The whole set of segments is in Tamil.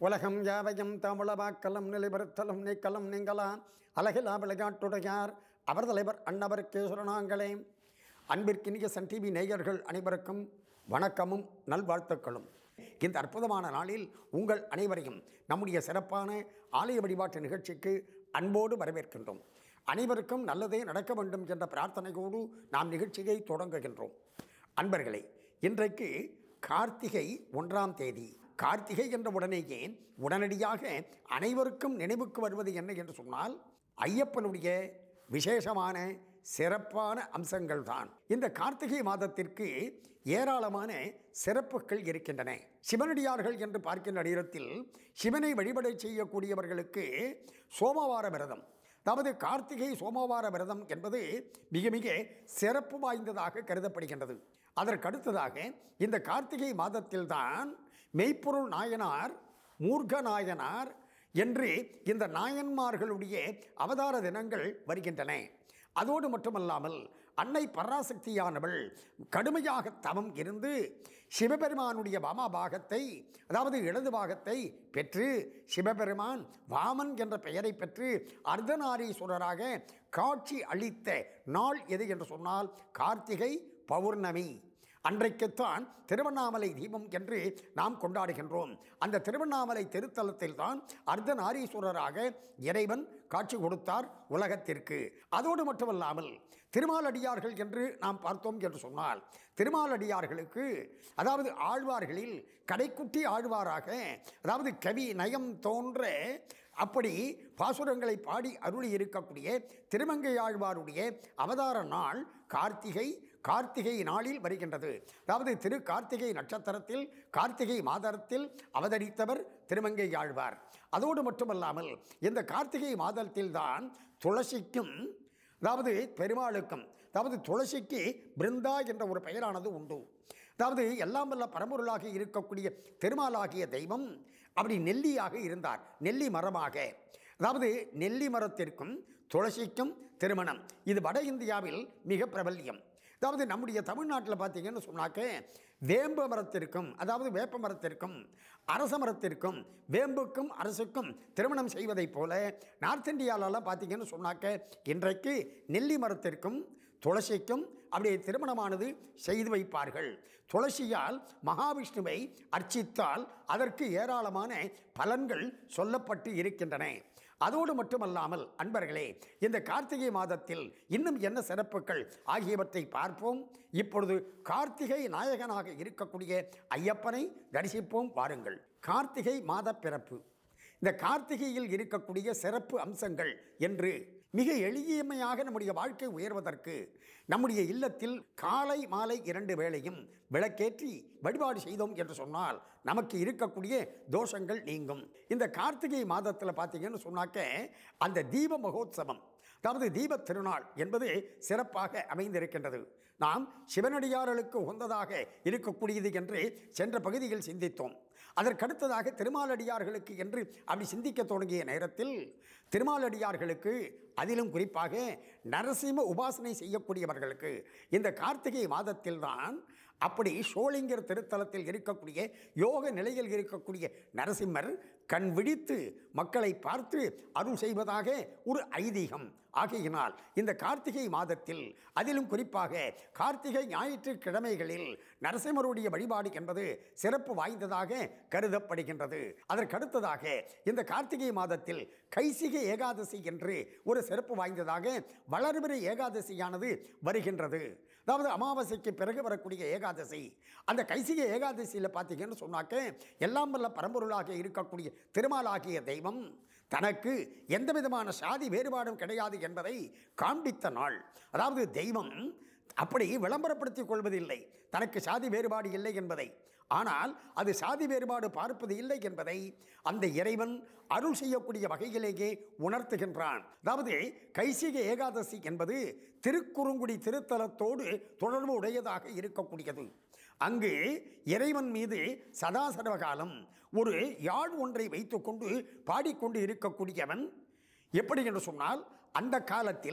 உலகம் யாவையும் தமிழவாக்கலம் நிலைபெறுத்தலும் நீக்கலம் நீங்களாம் அழகிலா விளையாட்டுடையார் அவர் தலைவர் அன்னவர் கேசுரனாங்களே அன்பிற்கினிய சன் டிவி நேயர்கள் அனைவருக்கும் வணக்கமும் நல்வாழ்த்துக்களும் இந்த அற்புதமான நாளில் உங்கள் அனைவரையும் நம்முடைய சிறப்பான ஆலய வழிபாட்டு நிகழ்ச்சிக்கு அன்போடு வரவேற்கின்றோம் அனைவருக்கும் நல்லதே நடக்க வேண்டும் என்ற பிரார்த்தனையோடு நாம் நிகழ்ச்சியை தொடங்குகின்றோம் அன்பர்களே இன்றைக்கு கார்த்திகை ஒன்றாம் தேதி கார்த்திகை என்ற உடனேயே உடனடியாக அனைவருக்கும் நினைவுக்கு வருவது என்ன என்று சொன்னால் ஐயப்பனுடைய விசேஷமான சிறப்பான அம்சங்கள் தான் இந்த கார்த்திகை மாதத்திற்கு ஏராளமான சிறப்புகள் இருக்கின்றன சிவனடியார்கள் என்று பார்க்கின்ற நேரத்தில் சிவனை வழிபடை செய்யக்கூடியவர்களுக்கு சோமவார விரதம் அதாவது கார்த்திகை சோமவார விரதம் என்பது மிக மிக சிறப்பு வாய்ந்ததாக கருதப்படுகின்றது அதற்கடுத்ததாக இந்த கார்த்திகை மாதத்தில்தான் மெய்ப்பொருள் நாயனார் மூர்க்க நாயனார் என்று இந்த நாயன்மார்களுடைய அவதார தினங்கள் வருகின்றன அதோடு மட்டுமல்லாமல் அன்னை பராசக்தியானவள் கடுமையாக தவம் இருந்து சிவபெருமானுடைய வாமபாகத்தை அதாவது இடது பாகத்தை பெற்று சிவபெருமான் வாமன் என்ற பெயரை பெற்று அர்த்தநாரீஸ்வரராக காட்சி அளித்த நாள் எது என்று சொன்னால் கார்த்திகை பௌர்ணமி அன்றைக்குத்தான் திருவண்ணாமலை தீபம் என்று நாம் கொண்டாடுகின்றோம் அந்த திருவண்ணாமலை திருத்தலத்தில் தான் அர்த்தநாரீஸ்வரராக இறைவன் காட்சி கொடுத்தார் உலகத்திற்கு அதோடு மட்டுமல்லாமல் திருமாலடியார்கள் என்று நாம் பார்த்தோம் என்று சொன்னால் திருமாலடியார்களுக்கு அதாவது ஆழ்வார்களில் கடைக்குட்டி ஆழ்வாராக அதாவது கவி நயம் தோன்ற அப்படி பாசுரங்களை பாடி அருளி இருக்கக்கூடிய திருமங்கையாழ்வாருடைய அவதார நாள் கார்த்திகை கார்த்திகை நாளில் வருகின்றது அதாவது திரு கார்த்திகை நட்சத்திரத்தில் கார்த்திகை மாதத்தில் அவதரித்தவர் திருமங்கையாழ்வார் அதோடு மட்டுமல்லாமல் இந்த கார்த்திகை மாதத்தில்தான் துளசிக்கும் அதாவது பெருமாளுக்கும் அதாவது துளசிக்கு பிருந்தா என்ற ஒரு பெயரானது உண்டு அதாவது எல்லாம் வல்ல பரம்பொருளாக இருக்கக்கூடிய திருமாலாகிய தெய்வம் அப்படி நெல்லியாக இருந்தார் நெல்லி மரமாக அதாவது நெல்லி மரத்திற்கும் துளசிக்கும் திருமணம் இது வட இந்தியாவில் மிக பிரபல்யம் அதாவது நம்முடைய தமிழ்நாட்டில் பார்த்தீங்கன்னு சொன்னாக்க வேம்பு மரத்திற்கும் அதாவது வேப்ப மரத்திற்கும் அரச மரத்திற்கும் வேம்புக்கும் அரசுக்கும் திருமணம் செய்வதைப் போல நார்த் இந்தியாவிலலாம் பார்த்தீங்கன்னு சொன்னாக்க இன்றைக்கு நெல்லி மரத்திற்கும் துளசிக்கும் அப்படியே திருமணமானது செய்து வைப்பார்கள் துளசியால் மகாவிஷ்ணுவை அர்ச்சித்தால் அதற்கு ஏராளமான பலன்கள் சொல்லப்பட்டு இருக்கின்றன அதோடு மட்டுமல்லாமல் அன்பர்களே இந்த கார்த்திகை மாதத்தில் இன்னும் என்ன சிறப்புகள் ஆகியவற்றை பார்ப்போம் இப்பொழுது கார்த்திகை நாயகனாக இருக்கக்கூடிய ஐயப்பனை தரிசிப்போம் வாருங்கள் கார்த்திகை மாத பிறப்பு இந்த கார்த்திகையில் இருக்கக்கூடிய சிறப்பு அம்சங்கள் என்று மிக எளிமையாக நம்முடைய வாழ்க்கை உயர்வதற்கு நம்முடைய இல்லத்தில் காலை மாலை இரண்டு வேளையும் விளக்கேற்றி வழிபாடு செய்தோம் என்று சொன்னால் நமக்கு இருக்கக்கூடிய தோஷங்கள் நீங்கும் இந்த கார்த்திகை மாதத்தில் பார்த்தீங்கன்னு சொன்னாக்க அந்த தீப மகோத்சவம் அதாவது தீபத் திருநாள் என்பது சிறப்பாக அமைந்திருக்கின்றது நாம் சிவனடியார்களுக்கு உகந்ததாக இருக்கக்கூடியது என்று சென்ற பகுதியில் சிந்தித்தோம் அதற்கடுத்ததாக திருமாலடியார்களுக்கு என்று அப்படி சிந்திக்க தொடங்கிய நேரத்தில் திருமாலடியார்களுக்கு அதிலும் குறிப்பாக நரசிம்ம உபாசனை செய்யக்கூடியவர்களுக்கு இந்த கார்த்திகை மாதத்தில்தான் அப்படி ஷோலிங்கர் திருத்தலத்தில் இருக்கக்கூடிய யோக நிலையில் இருக்கக்கூடிய நரசிம்மர் கண் விழித்து மக்களை பார்த்து அருள் செய்வதாக ஒரு ஐதீகம் ஆகையினால் இந்த கார்த்திகை மாதத்தில் அதிலும் குறிப்பாக கார்த்திகை ஞாயிற்றுக்கிழமைகளில் நரசிம்மருடைய வழிபாடு என்பது சிறப்பு வாய்ந்ததாக கருதப்படுகின்றது அதற்கடுத்ததாக இந்த கார்த்திகை மாதத்தில் கைசிகை ஏகாதசி என்று ஒரு சிறப்பு வாய்ந்ததாக வளர்பிற ஏகாதசியானது வருகின்றது அதாவது அமாவாசைக்கு பிறகு வரக்கூடிய ஏகாதசி அந்த கைசிகை ஏகாதசியில் பார்த்தீங்கன்னு சொன்னாக்க எல்லாம் வல்ல பரம்பொருளாக இருக்கக்கூடிய திருமாலாகிய தெய்வம் தனக்கு எந்த விதமான சாதி வேறுபாடும் கிடையாது என்பதை காண்பித்த நாள் அதாவது தெய்வம் அப்படி விளம்பரப்படுத்திக் கொள்வதில்லை தனக்கு சாதி வேறுபாடு இல்லை என்பதை ஆனால் அது சாதி வேறுபாடு பார்ப்பது இல்லை என்பதை அந்த இறைவன் அருள் செய்யக்கூடிய வகையிலேயே உணர்த்துகின்றான் அதாவது கைசிக ஏகாதசி என்பது திருக்குறுங்குடி திருத்தலத்தோடு தொடர்பு உடையதாக இருக்கக்கூடியது அங்கு இறைவன் மீது சதா சர்வகாலம் ஒரு யாழ் ஒன்றை வைத்துக்கொண்டு பாடிக்கொண்டு இருக்கக்கூடியவன் எப்படி என்று சொன்னால் அந்த காலத்தில்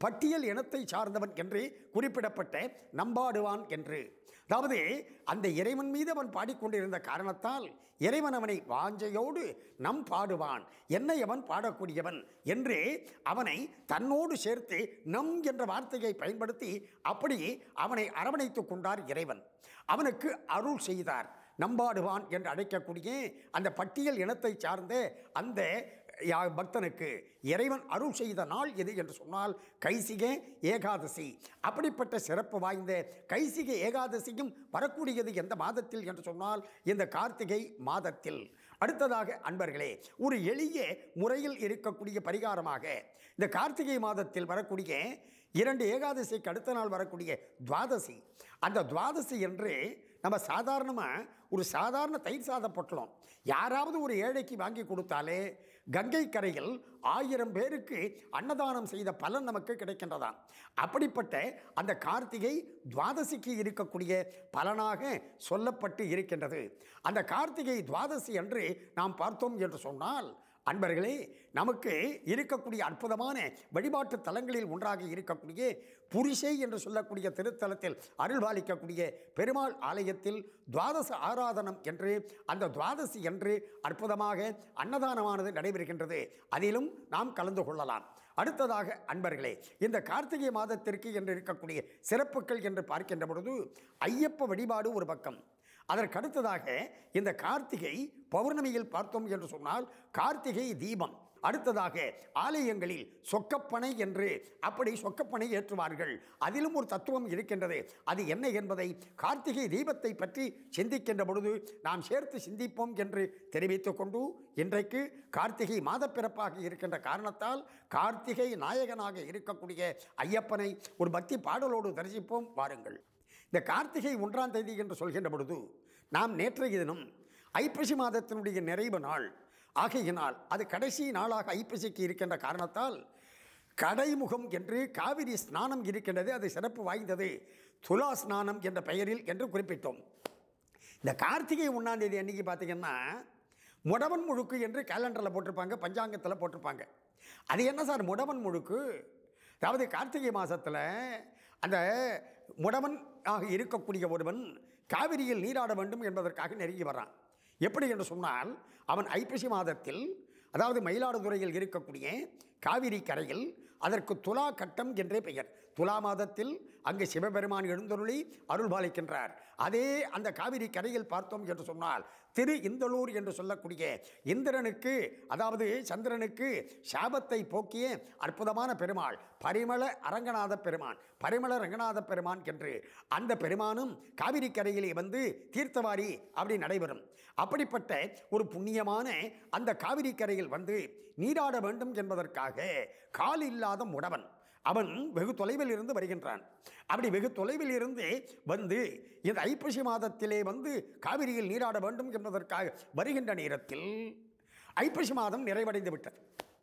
பட்டியல் இனத்தை சார்ந்தவன் என்று குறிப்பிடப்பட்ட நம்பாடுவான் என்று அதாவது அந்த இறைவன் மீது அவன் பாடிக்கொண்டிருந்த காரணத்தால் இறைவன் அவனை வாஞ்சையோடு நம் பாடுவான் என்னை அவன் பாடக்கூடியவன் என்று அவனை தன்னோடு சேர்த்து நம் என்ற வார்த்தையை பயன்படுத்தி அப்படி அவனை அரவணைத்துக் கொண்டார் இறைவன் அவனுக்கு அருள் செய்தார் நம்பாடுவான் என்று அழைக்கக்கூடிய அந்த பட்டியல் இனத்தை சார்ந்த அந்த யா- பக்தனுக்கு இறைவன் அருள் செய்த நாள் எது என்று சொன்னால் கைசிக ஏகாதசி அப்படிப்பட்ட சிறப்பு வாய்ந்த கைசிக ஏகாதசியும் வரக்கூடியது எந்த மாதத்தில் என்று சொன்னால் இந்த கார்த்திகை மாதத்தில் அடுத்ததாக அன்பர்களே ஒரு எளிய முறையில் இருக்கக்கூடிய பரிகாரமாக இந்த கார்த்திகை மாதத்தில் வரக்கூடிய இரண்டு ஏகாதசிக்கு அடுத்த நாள் வரக்கூடிய துவாதசி அந்த துவாதசி என்று நம்ம சாதாரணமாக ஒரு சாதாரண தயிர் சாத பொட்டலம் யாராவது ஒரு ஏழைக்கு வாங்கி கொடுத்தாலே கங்கை கரையில் ஆயிரம் பேருக்கு அன்னதானம் செய்த பலன் நமக்கு கிடைக்கின்றதாம் அப்படிப்பட்ட அந்த கார்த்திகை துவாதசிக்கு இருக்கக்கூடிய பலனாக சொல்லப்பட்டு இருக்கின்றது அந்த கார்த்திகை துவாதசி என்று நாம் பார்த்தோம் என்று சொன்னால் அன்பர்களே நமக்கு இருக்கக்கூடிய அற்புதமான வழிபாட்டு தலங்களில் ஒன்றாக இருக்கக்கூடிய புரிசை என்று சொல்லக்கூடிய திருத்தலத்தில் அருள்பாலிக்கக்கூடிய பெருமாள் ஆலயத்தில் துவாதச ஆராதனம் என்று அந்த துவாதசி என்று அற்புதமாக அன்னதானமானது நடைபெறுகின்றது அதிலும் நாம் கலந்து கொள்ளலாம் அடுத்ததாக அன்பர்களே இந்த கார்த்திகை மாதத்திற்கு என்று இருக்கக்கூடிய சிறப்புகள் என்று பார்க்கின்ற பொழுது ஐயப்ப வழிபாடு ஒரு பக்கம் அதற்கடுத்ததாக இந்த கார்த்திகை பௌர்ணமியில் பார்த்தோம் என்று சொன்னால் கார்த்திகை தீபம் அடுத்ததாக ஆலயங்களில் சொக்கப்பனை என்று அப்படி சொக்கப்பனை ஏற்றுவார்கள் அதிலும் ஒரு தத்துவம் இருக்கின்றது அது என்ன என்பதை கார்த்திகை தீபத்தை பற்றி சிந்திக்கின்ற பொழுது நாம் சேர்த்து சிந்திப்போம் என்று தெரிவித்துக் கொண்டு இன்றைக்கு கார்த்திகை மாதப்பிறப்பாக இருக்கின்ற காரணத்தால் கார்த்திகை நாயகனாக இருக்கக்கூடிய ஐயப்பனை ஒரு பக்தி பாடலோடு தரிசிப்போம் வாருங்கள் இந்த கார்த்திகை ஒன்றாம் தேதி என்று சொல்கின்ற பொழுது நாம் நேற்றைய தினம் ஐப்பசி மாதத்தினுடைய நிறைவு நாள் ஆகையினால் அது கடைசி நாளாக ஐப்பசிக்கு இருக்கின்ற காரணத்தால் கடைமுகம் என்று காவிரி ஸ்நானம் இருக்கின்றது அது சிறப்பு வாய்ந்தது துலா ஸ்நானம் என்ற பெயரில் என்று குறிப்பிட்டோம் இந்த கார்த்திகை ஒன்றாம் தேதி அன்னைக்கு பார்த்தீங்கன்னா முடவன் முழுக்கு என்று கேலண்டரில் போட்டிருப்பாங்க பஞ்சாங்கத்தில் போட்டிருப்பாங்க அது என்ன சார் முடவன் முழுக்கு அதாவது கார்த்திகை மாதத்தில் அந்த முடவன் ஆக இருக்கக்கூடிய ஒருவன் காவிரியில் நீராட வேண்டும் என்பதற்காக நெருங்கி வரான் எப்படி என்று சொன்னால் அவன் ஐப்பசி மாதத்தில் அதாவது மயிலாடுதுறையில் இருக்கக்கூடிய காவிரி கரையில் அதற்கு துலா கட்டம் என்றே பெயர் துலா மாதத்தில் அங்கு சிவபெருமான் எழுந்தருளி அருள்பாலிக்கின்றார் அதே அந்த காவிரி கரையில் பார்த்தோம் என்று சொன்னால் திரு இந்தளூர் என்று சொல்லக்கூடிய இந்திரனுக்கு அதாவது சந்திரனுக்கு சாபத்தை போக்கிய அற்புதமான பெருமாள் பரிமள அரங்கநாத பெருமான் பரிமள ரங்கநாத பெருமான் என்று அந்த பெருமானும் காவிரி கரையிலே வந்து தீர்த்தவாரி அப்படி நடைபெறும் அப்படிப்பட்ட ஒரு புண்ணியமான அந்த காவிரி கரையில் வந்து நீராட வேண்டும் என்பதற்காக கால் இல்லாத முடவன் அவன் வெகு தொலைவில் இருந்து வருகின்றான் அப்படி வெகு தொலைவில் இருந்து வந்து இந்த ஐப்பசி மாதத்திலே வந்து காவிரியில் நீராட வேண்டும் என்பதற்காக வருகின்ற நேரத்தில் ஐப்பசி மாதம் நிறைவடைந்து விட்டது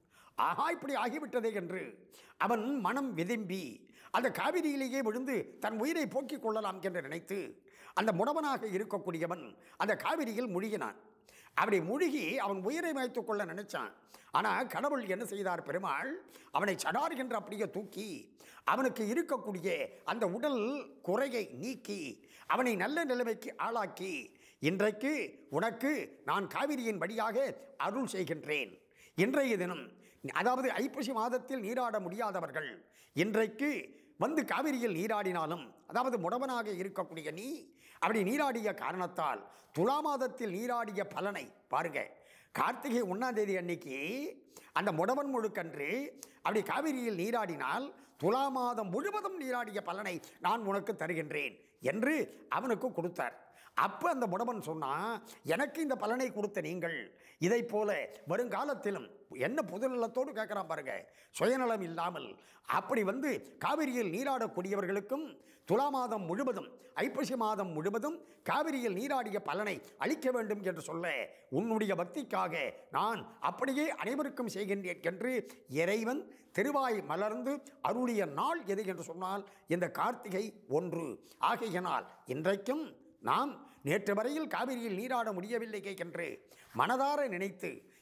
ஆஹா இப்படி ஆகிவிட்டதே என்று அவன் மனம் விரும்பி அந்த காவிரியிலேயே விழுந்து தன் உயிரை போக்கிக் கொள்ளலாம் என்று நினைத்து அந்த முடவனாக இருக்கக்கூடியவன் அந்த காவிரியில் முழுகினான் அப்படி முழுகி அவன் உயிரை மாய்த்துக் கொள்ள நினைச்சான் ஆனால் கடவுள் என்ன செய்தார் பெருமாள் அவனை சடார் என்று அப்படியே தூக்கி அவனுக்கு இருக்கக்கூடிய அந்த உடல் குறையை நீக்கி அவனை நல்ல நிலைமைக்கு ஆளாக்கி இன்றைக்கு உனக்கு நான் காவிரியின் வழியாக அருள் செய்கின்றேன் இன்றைய தினம் அதாவது ஐப்பசி மாதத்தில் நீராட முடியாதவர்கள் இன்றைக்கு வந்து காவிரியில் நீராடினாலும் அதாவது முடவனாக இருக்கக்கூடிய நீ அப்படி நீராடிய காரணத்தால் துலா மாதத்தில் நீராடிய பலனை பாருங்க கார்த்திகை ஒன்றாம் தேதி அன்னைக்கு அந்த முடவன் முழுக்கன்று அப்படி காவிரியில் நீராடினால் துலா மாதம் முழுவதும் நீராடிய பலனை நான் உனக்கு தருகின்றேன் என்று அவனுக்கு கொடுத்தார் அப்போ அந்த முடவன் சொன்னான் எனக்கு இந்த பலனை கொடுத்த நீங்கள் இதை போல வருங்காலத்திலும் என்ன பொதுநலத்தோடு கேட்குறான் பாருங்க சுயநலம் இல்லாமல் அப்படி வந்து காவிரியில் நீராடக்கூடியவர்களுக்கும் துலா மாதம் முழுவதும் ஐப்பசி மாதம் முழுவதும் காவிரியில் நீராடிய பலனை அளிக்க வேண்டும் என்று சொல்ல உன்னுடைய பக்திக்காக நான் அப்படியே அனைவருக்கும் செய்கின்றேன் என்று இறைவன் திருவாய் மலர்ந்து அருளிய நாள் எது என்று சொன்னால் இந்த கார்த்திகை ஒன்று ஆகையினால் இன்றைக்கும் நாம் நேற்று வரையில் காவிரியில் நீராட முடியவில்லை என்று மனதார நினைத்து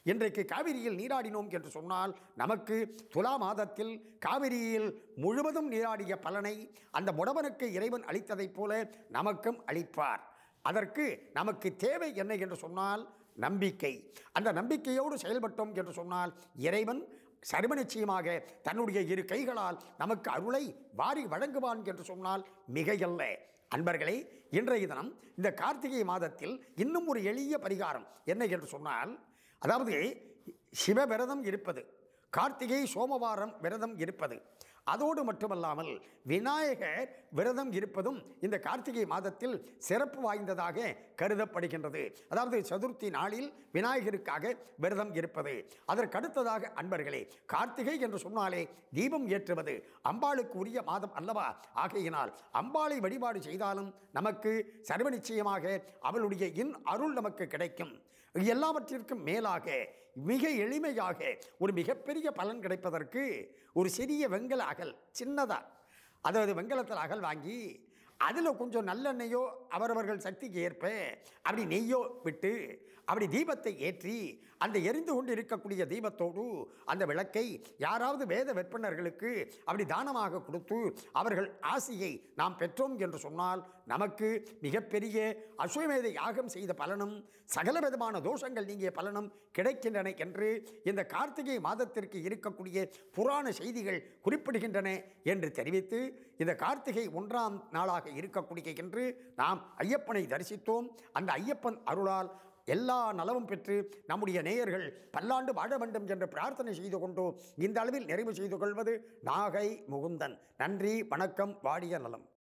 இன்றைக்கு காவிரியில் நீராடினோம் என்று சொன்னால் நமக்கு துலா மாதத்தில் காவிரியில் முழுவதும் நீராடிய பலனை அந்த முடவனுக்கு இறைவன் அளித்ததைப் போல நமக்கும் அளிப்பார் அதற்கு நமக்கு தேவை என்ன என்று சொன்னால் நம்பிக்கை அந்த நம்பிக்கையோடு செயல்பட்டோம் என்று சொன்னால் இறைவன் சர்வ நிச்சயமாக தன்னுடைய இரு கைகளால் நமக்கு அருளை வாரி வழங்குவான் என்று சொன்னால் மிகையல்ல அன்பர்களே இன்றைய தினம் இந்த கார்த்திகை மாதத்தில் இன்னும் ஒரு எளிய பரிகாரம் என்ன என்று சொன்னால் அதாவது சிவ விரதம் இருப்பது கார்த்திகை சோமவாரம் விரதம் இருப்பது அதோடு மட்டுமல்லாமல் விநாயகர் விரதம் இருப்பதும் இந்த கார்த்திகை மாதத்தில் சிறப்பு வாய்ந்ததாக கருதப்படுகின்றது அதாவது சதுர்த்தி நாளில் விநாயகருக்காக விரதம் இருப்பது அதற்கடுத்ததாக அன்பர்களே கார்த்திகை என்று சொன்னாலே தீபம் ஏற்றுவது அம்பாளுக்கு உரிய மாதம் அல்லவா ஆகையினால் அம்பாளை வழிபாடு செய்தாலும் நமக்கு சர்வ நிச்சயமாக அவளுடைய இன் அருள் நமக்கு கிடைக்கும் எல்லாவற்றிற்கும் மேலாக மிக எளிமையாக ஒரு மிகப்பெரிய பலன் கிடைப்பதற்கு ஒரு சிறிய வெங்கல அகல் சின்னதாக அதாவது வெங்கலத்தில் அகல் வாங்கி அதில் கொஞ்சம் நல்லெண்ணெயோ அவரவர்கள் சக்திக்கு ஏற்ப அப்படி நெய்யோ விட்டு அப்படி தீபத்தை ஏற்றி அந்த எரிந்து கொண்டு இருக்கக்கூடிய தீபத்தோடு அந்த விளக்கை யாராவது வேத வெப்பனர்களுக்கு அப்படி தானமாக கொடுத்து அவர்கள் ஆசியை நாம் பெற்றோம் என்று சொன்னால் நமக்கு மிகப்பெரிய அஸ்வமேத யாகம் செய்த பலனும் சகல விதமான தோஷங்கள் நீங்கிய பலனும் கிடைக்கின்றன என்று இந்த கார்த்திகை மாதத்திற்கு இருக்கக்கூடிய புராண செய்திகள் குறிப்பிடுகின்றன என்று தெரிவித்து இந்த கார்த்திகை ஒன்றாம் நாளாக இருக்கக்கூடிய என்று நாம் ஐயப்பனை தரிசித்தோம் அந்த ஐயப்பன் அருளால் எல்லா நலவும் பெற்று நம்முடைய நேயர்கள் பல்லாண்டு வாழ வேண்டும் என்று பிரார்த்தனை செய்து கொண்டு இந்த அளவில் நிறைவு செய்து கொள்வது நாகை முகுந்தன் நன்றி வணக்கம் வாடிய நலம்